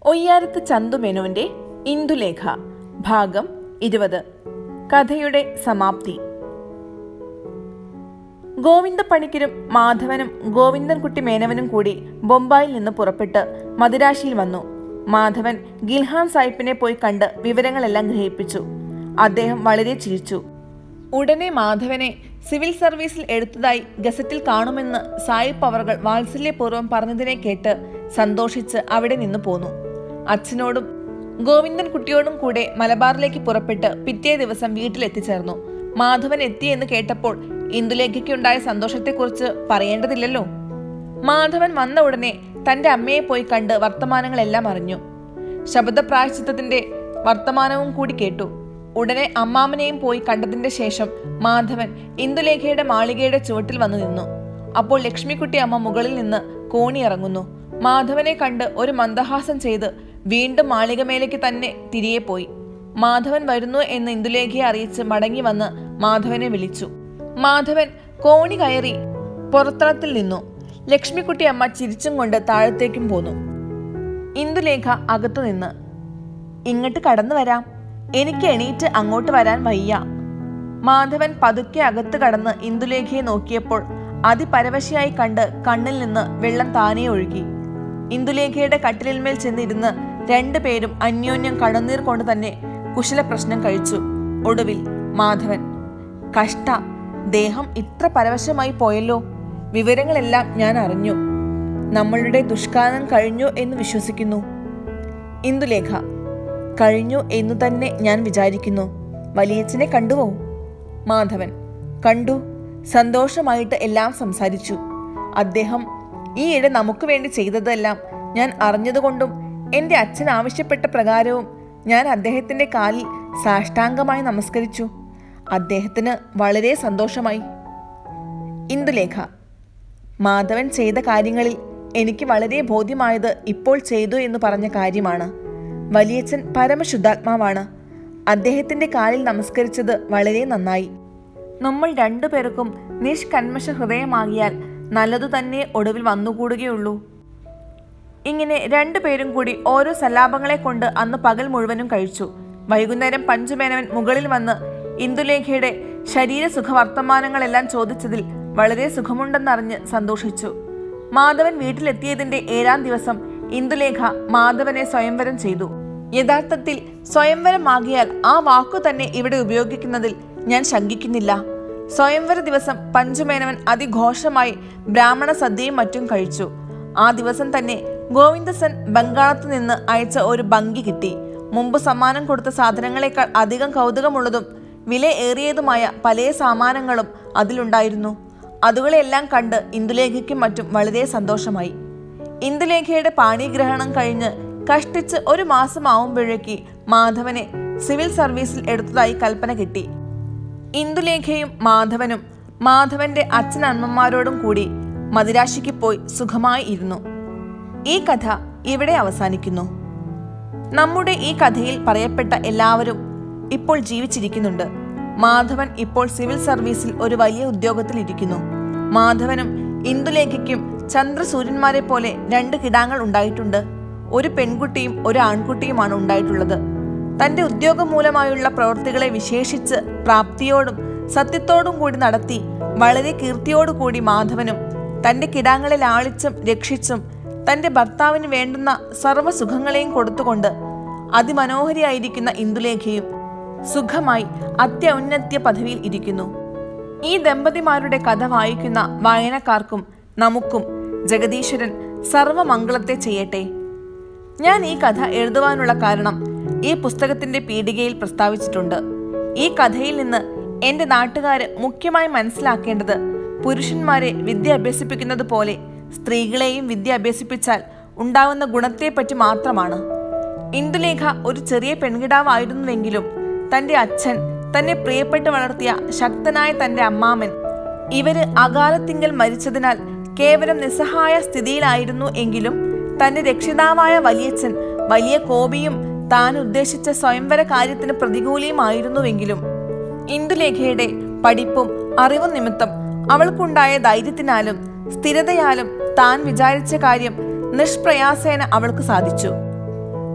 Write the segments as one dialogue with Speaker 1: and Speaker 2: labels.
Speaker 1: ഒയ്യാരത്ത് ചന്തുമേനോന്റെ ഇന്ദുലേഖ ഭാഗം ഇരുപത് കഥയുടെ സമാപ്തി ഗോവിന്ദ പണിക്കരും മാധവനും ഗോവിന്ദൻകുട്ടി മേനവനും കൂടി ബൊംബായിൽ നിന്ന് പുറപ്പെട്ട് മദിരാശിയിൽ വന്നു മാധവൻ ഗിൽഹാൻ സാഹിബിനെ പോയി കണ്ട് വിവരങ്ങളെല്ലാം ഗ്രഹിപ്പിച്ചു അദ്ദേഹം വളരെ ചിരിച്ചു ഉടനെ മാധവനെ സിവിൽ സർവീസിൽ എടുത്തതായി ഗസറ്റിൽ കാണുമെന്ന് സായിപ്പ് അവർകൾ വാത്സല്യപൂർവ്വം പറഞ്ഞതിനെ കേട്ട് സന്തോഷിച്ച് അവിടെ നിന്ന് പോന്നു അച്ഛനോടും ഗോവിന്ദൻ കുട്ടിയോടും കൂടെ മലബാറിലേക്ക് പുറപ്പെട്ട് പിറ്റേ ദിവസം വീട്ടിലെത്തിച്ചേർന്നു മാധവൻ എത്തിയെന്ന് കേട്ടപ്പോൾ ഇന്ദുലേഖയ്ക്കുണ്ടായ സന്തോഷത്തെക്കുറിച്ച് പറയേണ്ടതില്ലല്ലോ മാധവൻ വന്ന ഉടനെ തന്റെ അമ്മയെ പോയി കണ്ട് വർത്തമാനങ്ങളെല്ലാം അറിഞ്ഞു ശബ്ദപ്രായശ്ചിത്തത്തിന്റെ വർത്തമാനവും കൂടി കേട്ടു ഉടനെ അമ്മാമനെയും പോയി കണ്ടതിന്റെ ശേഷം മാധവൻ ഇന്ദുലേഖയുടെ മാളികയുടെ ചുവട്ടിൽ വന്നു നിന്നു അപ്പോൾ ലക്ഷ്മിക്കുട്ടി അമ്മ മുകളിൽ നിന്ന് കോണി ഇറങ്ങുന്നു മാധവനെ കണ്ട് ഒരു മന്ദഹാസം ചെയ്ത് വീണ്ടും മാളികമേലേക്ക് തന്നെ തിരികെ പോയി മാധവൻ വരുന്നു എന്ന് ഇന്ദുലേഖയെ അറിയിച്ച് മടങ്ങി വന്ന് മാധവനെ വിളിച്ചു മാധവൻ കോണി കയറി പുറത്തളത്തിൽ നിന്നു ലക്ഷ്മിക്കുട്ടി അമ്മ ചിരിച്ചും കൊണ്ട് താഴത്തേക്കും പോന്നു ഇന്ദുലേഖ അകത്തു നിന്ന് ഇങ്ങോട്ട് കടന്നു വരാം എനിക്ക് എണീറ്റ് അങ്ങോട്ട് വരാൻ വയ്യ മാധവൻ പതുക്കെ അകത്ത് കടന്ന് ഇന്ദുലേഖയെ നോക്കിയപ്പോൾ അതിപരവശയായി കണ്ട് കണ്ണിൽ നിന്ന് വെള്ളം താനേ ഒഴുകി ഇന്ദുലേഖയുടെ കട്ടിലിന്മേൽ ചെന്നിരുന്ന് രണ്ടുപേരും അന്യോന്യം കണ്ണുനീർ കൊണ്ട് തന്നെ കുശല പ്രശ്നം കഴിച്ചു ഒടുവിൽ മാധവൻ കഷ്ട ദേഹം ഇത്ര പരവശമായി പോയല്ലോ വിവരങ്ങളെല്ലാം ഞാൻ അറിഞ്ഞു നമ്മളുടെ ദുഷ്കാലം കഴിഞ്ഞു എന്ന് വിശ്വസിക്കുന്നു ഇന്ദുലേഖ കഴിഞ്ഞു എന്നു തന്നെ ഞാൻ വിചാരിക്കുന്നു വലിയച്ഛനെ കണ്ടുവോ മാധവൻ കണ്ടു സന്തോഷമായിട്ട് എല്ലാം സംസാരിച്ചു അദ്ദേഹം ഈയിടെ നമുക്ക് വേണ്ടി ചെയ്തതെല്ലാം ഞാൻ അറിഞ്ഞതുകൊണ്ടും എൻ്റെ അച്ഛൻ ആവശ്യപ്പെട്ട പ്രകാരവും ഞാൻ അദ്ദേഹത്തിൻ്റെ കാലിൽ സാഷ്ടാംഗമായി നമസ്കരിച്ചു അദ്ദേഹത്തിന് വളരെ സന്തോഷമായി ഇന്ദുലേഖ മാധവൻ ചെയ്ത കാര്യങ്ങളിൽ എനിക്ക് വളരെ ബോധ്യമായത് ഇപ്പോൾ ചെയ്തു എന്ന് പറഞ്ഞ കാര്യമാണ് വലിയച്ഛൻ പരമശുദ്ധാത്മാവാണ് അദ്ദേഹത്തിന്റെ കാലിൽ നമസ്കരിച്ചത് വളരെ നന്നായി നമ്മൾ രണ്ടുപേർക്കും നിഷ്കന്മഷ ഹൃദയമാകിയാൽ നല്ലതു തന്നെ ഒടുവിൽ വന്നുകൂടുകയുള്ളൂ ഇങ്ങനെ രണ്ടുപേരും കൂടി ഓരോ സല്ലാപങ്ങളെ കൊണ്ട് അന്ന് പകൽ മുഴുവനും കഴിച്ചു വൈകുന്നേരം പഞ്ചുമേനവൻ മുകളിൽ വന്ന് ഇന്ദുലേഖയുടെ ശരീര സുഖവർത്തമാനങ്ങളെല്ലാം ചോദിച്ചതിൽ വളരെ സുഖമുണ്ടെന്നറിഞ്ഞ് സന്തോഷിച്ചു മാധവൻ വീട്ടിലെത്തിയതിന്റെ ഏഴാം ദിവസം ഇന്ദുലേഖ മാധവനെ സ്വയംവരം ചെയ്തു യഥാർത്ഥത്തിൽ സ്വയംവരമാകിയാൽ ആ വാക്കു തന്നെ ഇവിടെ ഉപയോഗിക്കുന്നതിൽ ഞാൻ ശങ്കിക്കുന്നില്ല സ്വയംവര ദിവസം പഞ്ചുമേനവൻ അതിഘോഷമായി ബ്രാഹ്മണ സദ്യയും മറ്റും കഴിച്ചു ആ ദിവസം തന്നെ ഗോവിന്ദസൻ ബംഗാളത്ത് നിന്ന് അയച്ച ഒരു ഭംഗി കിട്ടി മുമ്പ് സമ്മാനം കൊടുത്ത സാധനങ്ങളെക്കാൾ അധികം കൗതുകമുള്ളതും വില ഏറിയതുമായ പല സാമാനങ്ങളും അതിലുണ്ടായിരുന്നു അതുകളെല്ലാം കണ്ട് ഇന്ദുലേഖയ്ക്കും മറ്റും വളരെ സന്തോഷമായി ഇന്ദുലേഖയുടെ പാണിഗ്രഹണം കഴിഞ്ഞ് കഷ്ടിച്ച് ഒരു മാസം ആവുമ്പോഴേക്ക് മാധവനെ സിവിൽ സർവീസിൽ എടുത്തതായി കൽപ്പന കിട്ടി ഇന്ദുലേഖയും മാധവനും മാധവന്റെ അച്ഛനമ്മമാരോടും കൂടി മദിരാശിക്ക് പോയി സുഖമായി ഇരുന്നു ഈ കഥ ഇവിടെ അവസാനിക്കുന്നു നമ്മുടെ ഈ കഥയിൽ പറയപ്പെട്ട എല്ലാവരും ഇപ്പോൾ ജീവിച്ചിരിക്കുന്നുണ്ട് മാധവൻ ഇപ്പോൾ സിവിൽ സർവീസിൽ ഒരു വലിയ ഉദ്യോഗത്തിൽ ഇരിക്കുന്നു മാധവനും ഇന്ദുലേഖയ്ക്കും ചന്ദ്രസൂര്യന്മാരെ പോലെ രണ്ട് കിടാങ്ങൾ ഉണ്ടായിട്ടുണ്ട് ഒരു പെൺകുട്ടിയും ഒരു ആൺകുട്ടിയുമാണ് ഉണ്ടായിട്ടുള്ളത് തന്റെ ഉദ്യോഗം മൂലമായുള്ള പ്രവൃത്തികളെ വിശേഷിച്ച് പ്രാപ്തിയോടും സത്യത്തോടും കൂടി നടത്തി വളരെ കീർത്തിയോടുകൂടി മാധവനും തന്റെ കിടാങ്ങളെ ലാളിച്ചും രക്ഷിച്ചും തന്റെ ഭർത്താവിന് വേണ്ടുന്ന സർവ്വസുഖങ്ങളെയും കൊടുത്തുകൊണ്ട് അതിമനോഹരിയായിരിക്കുന്ന ഇന്ദുലേഖയും സുഖമായി അത്യൗന്നത്യ പദവിയിൽ ഇരിക്കുന്നു ഈ ദമ്പതിമാരുടെ കഥ വായിക്കുന്ന വായനക്കാർക്കും നമുക്കും ജഗദീശ്വരൻ സർവമംഗളത്തെ ചെയ്യട്ടെ ഞാൻ ഈ കഥ എഴുതുവാനുള്ള കാരണം ഈ പുസ്തകത്തിന്റെ പീഠികയിൽ പ്രസ്താവിച്ചിട്ടുണ്ട് ഈ കഥയിൽ നിന്ന് എന്റെ നാട്ടുകാര് മുഖ്യമായി മനസ്സിലാക്കേണ്ടത് പുരുഷന്മാരെ വിദ്യ അഭ്യസിപ്പിക്കുന്നത് പോലെ സ്ത്രീകളെയും വിദ്യ അഭ്യസിപ്പിച്ചാൽ ഉണ്ടാവുന്ന ഗുണത്തെപ്പറ്റി മാത്രമാണ് ഇന്ദുലേഖ ഒരു ചെറിയ പെൺകിടാവായിരുന്നുവെങ്കിലും തന്റെ അച്ഛൻ തന്നെ പ്രിയപ്പെട്ട് വളർത്തിയ ശക്തനായ തന്റെ അമ്മാമൻ ഇവര് അകാലത്തിങ്കൽ മരിച്ചതിനാൽ കേവലം നിസ്സഹായ സ്ഥിതിയിലായിരുന്നു എങ്കിലും തന്റെ രക്ഷിതാവായ വലിയച്ഛൻ വലിയ കോപിയും താൻ ഉദ്ദേശിച്ച സ്വയംവര കാര്യത്തിന് പ്രതികൂലിയുമായിരുന്നുവെങ്കിലും ഇന്ദുലേഖയുടെ പഠിപ്പും അറിവും നിമിത്തം അവൾക്കുണ്ടായ ധൈര്യത്തിനാലും സ്ഥിരതയാലും താൻ വിചാരിച്ച കാര്യം നിഷ്പ്രയാസേന അവൾക്ക് സാധിച്ചു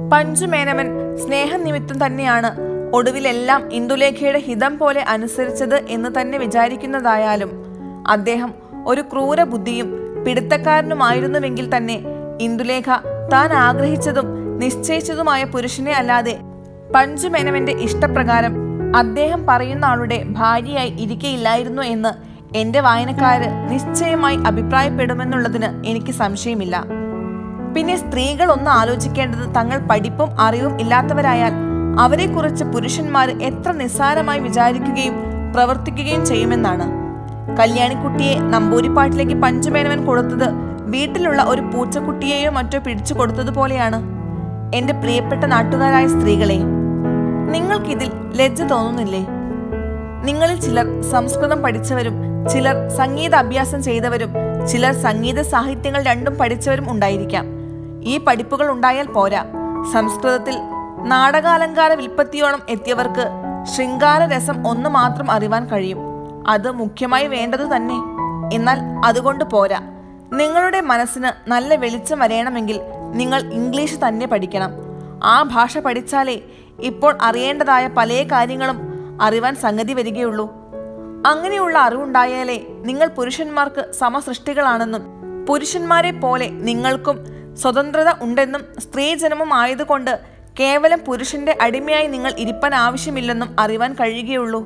Speaker 1: പഞ്ചുമേനവൻ സ്നേഹനിമിത്തം തന്നെയാണ് ഒടുവിലെല്ലാം ഇന്ദുലേഖയുടെ ഹിതം പോലെ അനുസരിച്ചത് എന്ന് തന്നെ വിചാരിക്കുന്നതായാലും അദ്ദേഹം ഒരു ക്രൂര ബുദ്ധിയും പിടുത്തക്കാരനുമായിരുന്നുവെങ്കിൽ തന്നെ ഇന്ദുലേഖ താൻ ആഗ്രഹിച്ചതും നിശ്ചയിച്ചതുമായ പുരുഷനെ അല്ലാതെ പഞ്ചുമേനവന്റെ ഇഷ്ടപ്രകാരം അദ്ദേഹം പറയുന്ന ആളുടെ ഭാര്യയായി ഇരിക്കയില്ലായിരുന്നു എന്ന് എന്റെ വായനക്കാര് നിശ്ചയമായി അഭിപ്രായപ്പെടുമെന്നുള്ളതിന് എനിക്ക് സംശയമില്ല പിന്നെ സ്ത്രീകൾ ഒന്ന് ആലോചിക്കേണ്ടത് തങ്ങൾ പഠിപ്പും അറിവും ഇല്ലാത്തവരായാൽ അവരെക്കുറിച്ച് പുരുഷന്മാർ എത്ര നിസ്സാരമായി വിചാരിക്കുകയും പ്രവർത്തിക്കുകയും ചെയ്യുമെന്നാണ് കല്യാണിക്കുട്ടിയെ നമ്പൂരിപ്പാട്ടിലേക്ക് പഞ്ചുമേനവൻ കൊടുത്തത് വീട്ടിലുള്ള ഒരു പൂച്ചക്കുട്ടിയെയോ മറ്റോ പിടിച്ചു കൊടുത്തതുപോലെയാണ് എന്റെ പ്രിയപ്പെട്ട നാട്ടുകാരായ സ്ത്രീകളെ നിങ്ങൾക്കിതിൽ ലജ്ജ തോന്നുന്നില്ലേ നിങ്ങളിൽ ചിലർ സംസ്കൃതം പഠിച്ചവരും ചിലർ സംഗീത അഭ്യാസം ചെയ്തവരും ചിലർ സംഗീത സാഹിത്യങ്ങൾ രണ്ടും പഠിച്ചവരും ഉണ്ടായിരിക്കാം ഈ പഠിപ്പുകൾ ഉണ്ടായാൽ പോരാ സംസ്കൃതത്തിൽ നാടകാലങ്കാര വിൽപ്പത്തിയോളം എത്തിയവർക്ക് ശൃംഗാര രസം ഒന്ന് മാത്രം അറിവാൻ കഴിയും അത് മുഖ്യമായി വേണ്ടത് തന്നെ എന്നാൽ അതുകൊണ്ട് പോരാ നിങ്ങളുടെ മനസ്സിന് നല്ല വെളിച്ചം വരയണമെങ്കിൽ നിങ്ങൾ ഇംഗ്ലീഷ് തന്നെ പഠിക്കണം ആ ഭാഷ പഠിച്ചാലേ ഇപ്പോൾ അറിയേണ്ടതായ പല കാര്യങ്ങളും അറിവാൻ സംഗതി വരികയുള്ളൂ അങ്ങനെയുള്ള അറിവുണ്ടായാലേ നിങ്ങൾ പുരുഷന്മാർക്ക് സമസൃഷ്ടികളാണെന്നും പുരുഷന്മാരെ പോലെ നിങ്ങൾക്കും സ്വതന്ത്രത ഉണ്ടെന്നും സ്ത്രീജനമും ആയതുകൊണ്ട് കേവലം പുരുഷന്റെ അടിമയായി നിങ്ങൾ ഇരിപ്പാൻ ആവശ്യമില്ലെന്നും അറിവാൻ കഴിയുകയുള്ളൂ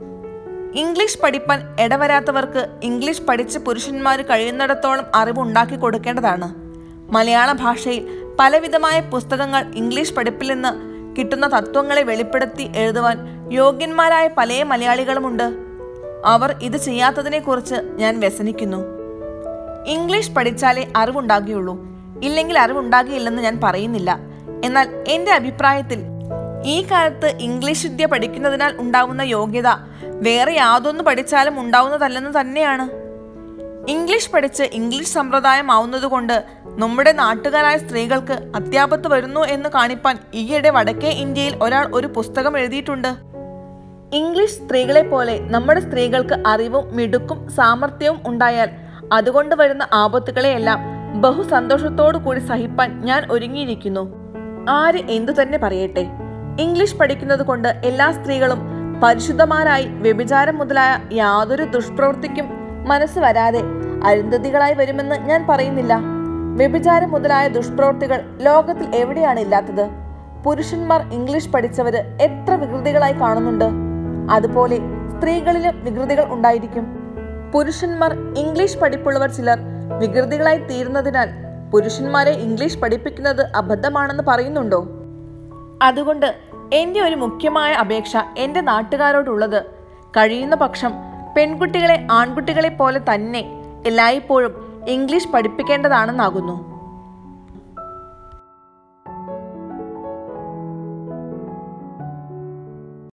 Speaker 1: ഇംഗ്ലീഷ് പഠിപ്പാൻ ഇടവരാത്തവർക്ക് ഇംഗ്ലീഷ് പഠിച്ച് പുരുഷന്മാർ കഴിയുന്നിടത്തോളം അറിവ് ഉണ്ടാക്കി കൊടുക്കേണ്ടതാണ് മലയാള ഭാഷയിൽ പലവിധമായ പുസ്തകങ്ങൾ ഇംഗ്ലീഷ് പഠിപ്പിൽ നിന്ന് കിട്ടുന്ന തത്വങ്ങളെ വെളിപ്പെടുത്തി എഴുതുവാൻ യോഗ്യന്മാരായ പല മലയാളികളുമുണ്ട് അവർ ഇത് ചെയ്യാത്തതിനെക്കുറിച്ച് ഞാൻ വ്യസനിക്കുന്നു ഇംഗ്ലീഷ് പഠിച്ചാലേ അറിവുണ്ടാകുകയുള്ളൂ ഇല്ലെങ്കിൽ അറിവുണ്ടാകുകയില്ലെന്ന് ഞാൻ പറയുന്നില്ല എന്നാൽ എൻ്റെ അഭിപ്രായത്തിൽ ഈ കാലത്ത് ഇംഗ്ലീഷ് വിദ്യ പഠിക്കുന്നതിനാൽ ഉണ്ടാവുന്ന യോഗ്യത വേറെ യാതൊന്ന് പഠിച്ചാലും ഉണ്ടാവുന്നതല്ലെന്ന് തന്നെയാണ് ഇംഗ്ലീഷ് പഠിച്ച് ഇംഗ്ലീഷ് സമ്പ്രദായം ആവുന്നതുകൊണ്ട് നമ്മുടെ നാട്ടുകാരായ സ്ത്രീകൾക്ക് അത്യാപത്ത് വരുന്നു എന്ന് കാണിപ്പാൻ ഈയിടെ വടക്കേ ഇന്ത്യയിൽ ഒരാൾ ഒരു പുസ്തകം എഴുതിയിട്ടുണ്ട് ഇംഗ്ലീഷ് സ്ത്രീകളെ പോലെ നമ്മുടെ സ്ത്രീകൾക്ക് അറിവും മിടുക്കും സാമർഥ്യവും ഉണ്ടായാൽ അതുകൊണ്ട് വരുന്ന ആപത്തുകളെയെല്ലാം ബഹു സന്തോഷത്തോടു കൂടി സഹിപ്പാൻ ഞാൻ ഒരുങ്ങിയിരിക്കുന്നു ആര് എന്തു തന്നെ പറയട്ടെ ഇംഗ്ലീഷ് പഠിക്കുന്നത് കൊണ്ട് എല്ലാ സ്ത്രീകളും പരിശുദ്ധമാരായി വ്യഭിചാരം മുതലായ യാതൊരു ദുഷ്പ്രവൃത്തിക്കും മനസ്സ് വരാതെ അരുന്ധതികളായി വരുമെന്ന് ഞാൻ പറയുന്നില്ല വ്യഭിചാരം മുതലായ ദുഷ്പ്രവൃത്തികൾ ലോകത്തിൽ എവിടെയാണ് ഇല്ലാത്തത് പുരുഷന്മാർ ഇംഗ്ലീഷ് പഠിച്ചവര് എത്ര വികൃതികളായി കാണുന്നുണ്ട് അതുപോലെ സ്ത്രീകളിലും വികൃതികൾ ഉണ്ടായിരിക്കും പുരുഷന്മാർ ഇംഗ്ലീഷ് പഠിപ്പുള്ളവർ ചിലർ വികൃതികളായി തീരുന്നതിനാൽ പുരുഷന്മാരെ ഇംഗ്ലീഷ് പഠിപ്പിക്കുന്നത് അബദ്ധമാണെന്ന് പറയുന്നുണ്ടോ അതുകൊണ്ട് എൻ്റെ ഒരു മുഖ്യമായ അപേക്ഷ എൻ്റെ നാട്ടുകാരോടുള്ളത് കഴിയുന്ന പക്ഷം പെൺകുട്ടികളെ ആൺകുട്ടികളെ പോലെ തന്നെ എല്ലായ്പ്പോഴും ഇംഗ്ലീഷ് പഠിപ്പിക്കേണ്ടതാണെന്നാകുന്നു